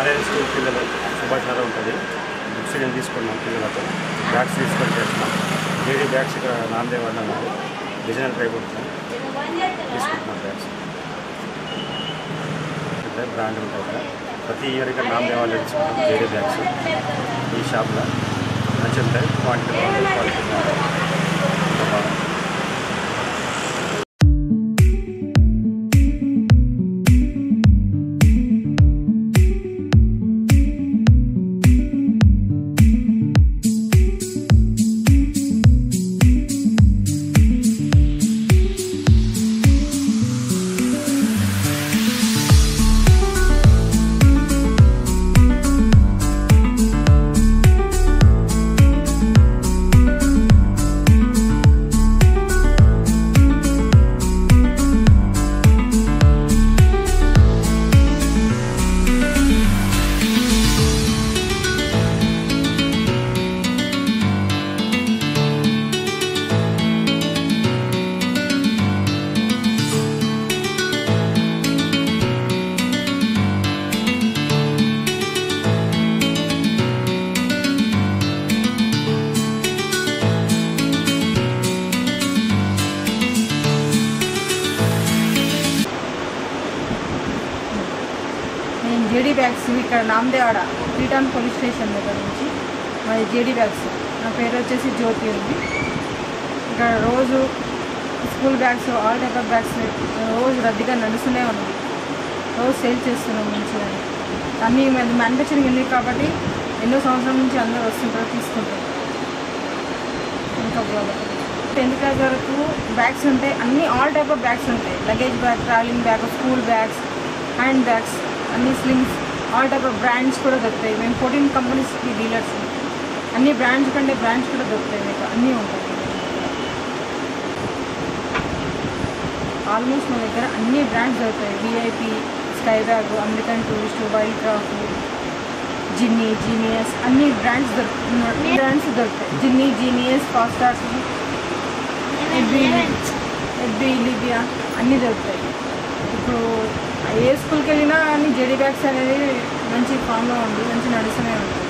college school పిల్లలు శుభాచారం ఉంటుంది books నేను తీసుకున్నాం పిల్లలతో బ్యాగ్స్ తీసుకొని చేస్తున్నాం జేడీ బ్యాగ్స్ ఇక్కడ నాందేవ్ అన్న ఉన్నారు డిజైనర్ టైప్ ఉంటుంది తీసుకుంటున్నాం బ్యాగ్స్ ఇక్కడ బ్రాండ్ ఉంటుంది ఇక్కడ ప్రతి ఇయర్ ఇక్కడ నాందేవ్ వాళ్ళు తీసుకుంటాం జేడీ బ్యాగ్స్ ఈ షాప్లో మంచి ఉంటాయి క్వాంటిటీ బాగుంటుంది క్వాలిటీ బాగుంటుంది బాగా నేను జేడీ బ్యాగ్స్ ఇక్కడ నామదేవాడ శ్రీటాన్ పోలీస్ స్టేషన్ దగ్గర నుంచి మాది జేడీ బ్యాగ్స్ నా పేరు వచ్చేసి జ్యోతి ఉంది ఇక్కడ రోజు school bags all type of bags రోజు రద్దీగా నడుస్తూనే ఉంది రోజు సేల్ చేస్తున్నాం మంచిగా అన్నీ మ్యానుఫ్యాక్చరింగ్ ఉంది కాబట్టి ఎన్నో సంవత్సరాల నుంచి అందరూ వస్తుంటారు తీసుకుంటారు ఇంకా టెన్త్ క్లాస్ వరకు బ్యాగ్స్ ఉంటాయి అన్ని ఆల్ టైప్ ఆఫ్ బ్యాగ్స్ ఉంటాయి luggage bag travelling bag school bags hand bags అన్ని slings all type of brands కూడా దొరుకుతాయి మేము ఫోర్టీన్ కంపెనీస్కి డీలర్స్ అన్ని బ్రాండ్స్ కంటే బ్రాండ్స్ కూడా దొరుకుతాయి మీకు అన్నీ ఉంటాయి ఆల్మోస్ట్ మా దగ్గర అన్ని బ్రాండ్స్ దొరుకుతాయి VIP sky bag American tourist Wildcraft Genie genius అన్ని బ్రాండ్స్ దొరుకుతున్నాయి బ్రాండ్స్ దొరుకుతాయి జిన్నీ జీనియస్ ఫాస్టార్స్ ఎబ్బీ ఎబ్బీ లిబియా అన్నీ దొరుకుతాయి ఇప్పుడు ఏ స్కూల్కి వెళ్ళినా అన్ని జెడీ బ్యాగ్స్ అనేది మంచి ఫామ్లో ఉంది మంచి నడుస్తూనే ఉంది